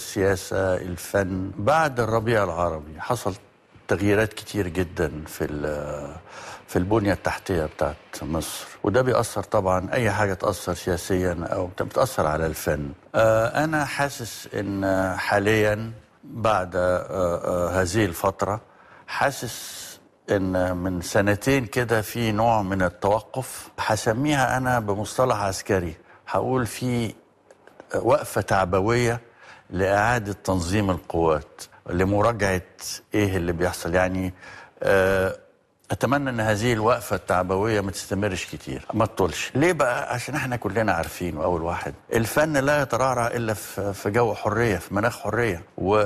السياسة الفن بعد الربيع العربي حصل تغييرات كتير جدا في ال- في البنية التحتية بتاعت مصر وده بيأثر طبعا أي حاجة تأثر سياسيا أو بتأثر على الفن آه، أنا حاسس إن حاليا بعد آه، آه، هذه الفترة حاسس ان من سنتين كده في نوع من التوقف هسميها انا بمصطلح عسكري هقول في وقفه تعبويه لاعاده تنظيم القوات لمراجعه ايه اللي بيحصل يعني آه، اتمنى ان هذه الوقفه التعبويه ما تستمرش كتير ما تطولش ليه بقى عشان احنا كلنا عارفين اول واحد الفن لا يترعرع الا في في جو حريه في مناخ حريه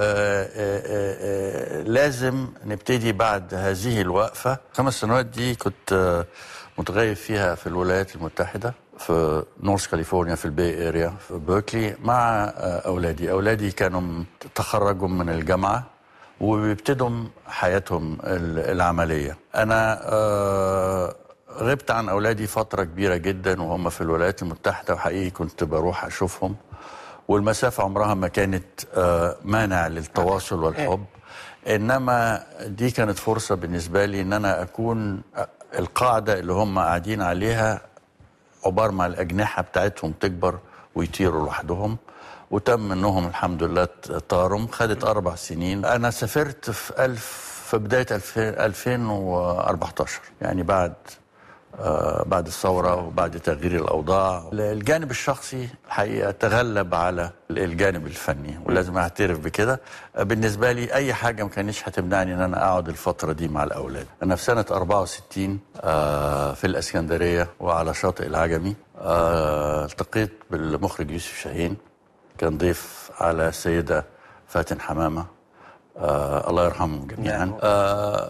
ولازم نبتدي بعد هذه الوقفه خمس سنوات دي كنت آه، متغيب فيها في الولايات المتحده في نورث كاليفورنيا في البي اريا في بيركلي مع آه، اولادي اولادي كانوا م- تخرجوا من الجامعه وبيبتدوا حياتهم ال- العمليه انا آه، غبت عن اولادي فتره كبيره جدا وهم في الولايات المتحده وحقيقي كنت بروح اشوفهم والمسافه عمرها ما كانت آه، مانع للتواصل والحب انما دي كانت فرصه بالنسبه لي ان انا اكون القاعده اللي هم قاعدين عليها عبارة مع الأجنحة بتاعتهم تكبر ويطيروا لوحدهم وتم انهم الحمد لله طارم خدت اربع سنين انا سافرت في ألف في بدايه 2000 2014 يعني بعد آه بعد الثوره وبعد تغيير الاوضاع الجانب الشخصي الحقيقه تغلب على الجانب الفني ولازم اعترف بكده آه، بالنسبه لي اي حاجه ما كانتش هتمنعني ان انا اقعد الفتره دي مع الاولاد انا في سنه 64 آه في الاسكندريه وعلى شاطئ العجمي آه التقيت بالمخرج يوسف شاهين كان ضيف على السيده فاتن حمامه آه الله يرحمهم جميعا آه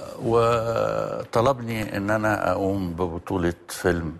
وطلبني ان انا اقوم ببطوله فيلم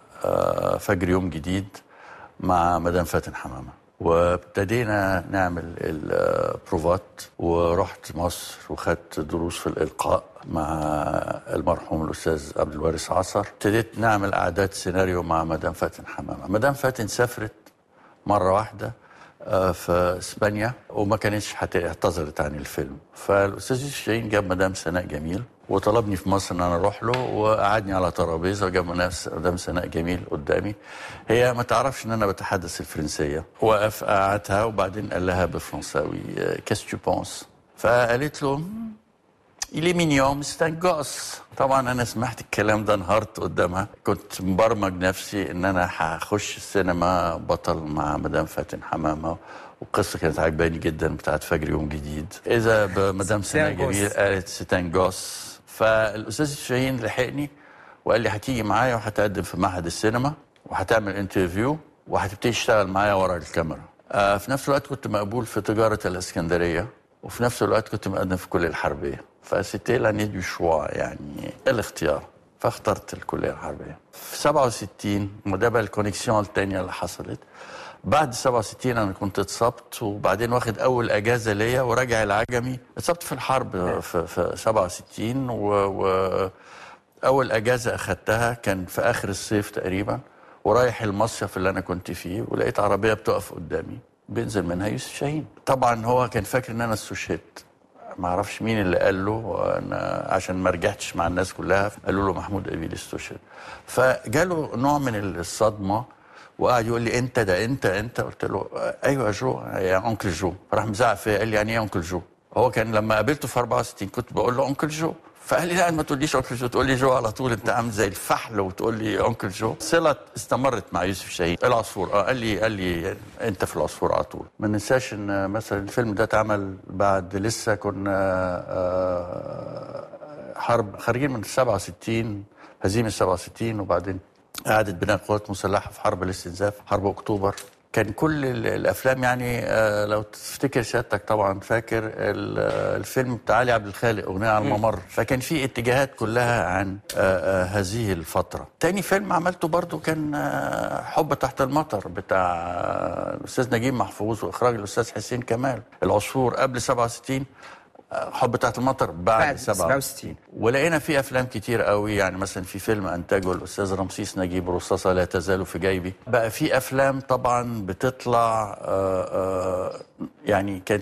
آه فجر يوم جديد مع مدام فاتن حمامه وابتدينا نعمل البروفات ورحت مصر وخدت دروس في الالقاء مع المرحوم الاستاذ عبد الوارث عصر ابتديت نعمل اعداد سيناريو مع مدام فاتن حمامه مدام فاتن سافرت مره واحده آه، في اسبانيا وما كانتش حت- اعتذرت عن الفيلم فالاستاذ يوسف شاهين جاب مدام سناء جميل وطلبني في مصر ان انا اروح له وقعدني على ترابيزه وجاب نفس مدام سناء جميل قدامي هي ما تعرفش ان انا بتحدث الفرنسيه وقف قعدتها وبعدين قال لها بالفرنساوي كاس تو بونس فقالت له Il est mignon, c'est un gosse. طبعا انا سمعت الكلام ده انهارت قدامها كنت مبرمج نفسي ان انا هخش السينما بطل مع مدام فاتن حمامه والقصه كانت عجباني جدا بتاعت فجر يوم جديد اذا بمدام سناء un gosse. جميل قالت ستان جوس فالاستاذ شاهين لحقني وقال لي هتيجي معايا وهتقدم في معهد السينما وهتعمل انترفيو وهتبتدي تشتغل معايا ورا الكاميرا آه في نفس الوقت كنت مقبول في تجاره الاسكندريه وفي نفس الوقت كنت مقدم في الكليه الحربيه فسيتي لاني دو شوا يعني الاختيار فاخترت الكليه الحربيه في 67 وده بقى الكونكسيون الثانيه اللي حصلت بعد 67 انا كنت اتصبت وبعدين واخد اول اجازه ليا وراجع العجمي اتصبت في الحرب في, في 67 و, و اول اجازه اخدتها كان في اخر الصيف تقريبا ورايح المصيف اللي انا كنت فيه ولقيت عربيه بتقف قدامي بينزل منها يوسف شاهين طبعا هو كان فاكر ان انا استشهدت ما اعرفش مين اللي قال له أنا عشان ما رجعتش مع الناس كلها قالوا له محمود ابيل استشهد فجاله نوع من الصدمه وقعد يقول لي انت ده انت انت قلت له ايوه يا جو يا انكل جو فراح مزعق فيا قال لي يعني ايه انكل جو هو كان لما قابلته في 64 كنت بقول له انكل جو فقال لي لا ما تقوليش انكل جو تقول لي جو على طول انت عامل زي الفحل وتقول لي انكل جو صله استمرت مع يوسف شاهين العصفور اه قال لي قال لي انت في العصفور على طول ما ننساش ان مثلا الفيلم ده اتعمل بعد لسه كنا آه، حرب خارجين من 67 هزيمه 67 وبعدين اعاده بناء قوات مسلحه في حرب الاستنزاف حرب اكتوبر كان كل ال- الافلام يعني آه، لو تفتكر سيادتك طبعا فاكر ال- آه، الفيلم بتاع علي عبد الخالق اغنيه على الممر فكان في اتجاهات كلها عن آه، آه، هذه الفتره تاني فيلم عملته برضو كان آه، حب تحت المطر بتاع آه، الاستاذ نجيب محفوظ واخراج الاستاذ حسين كمال العصفور قبل 67 آه، حب تحت المطر بعد, بعد 67 67. ولقينا في افلام كتير قوي يعني مثلا في فيلم انتجه الاستاذ رمسيس نجيب رصاصه لا تزال في جيبي بقى في افلام طبعا بتطلع آه، آه، يعني كانت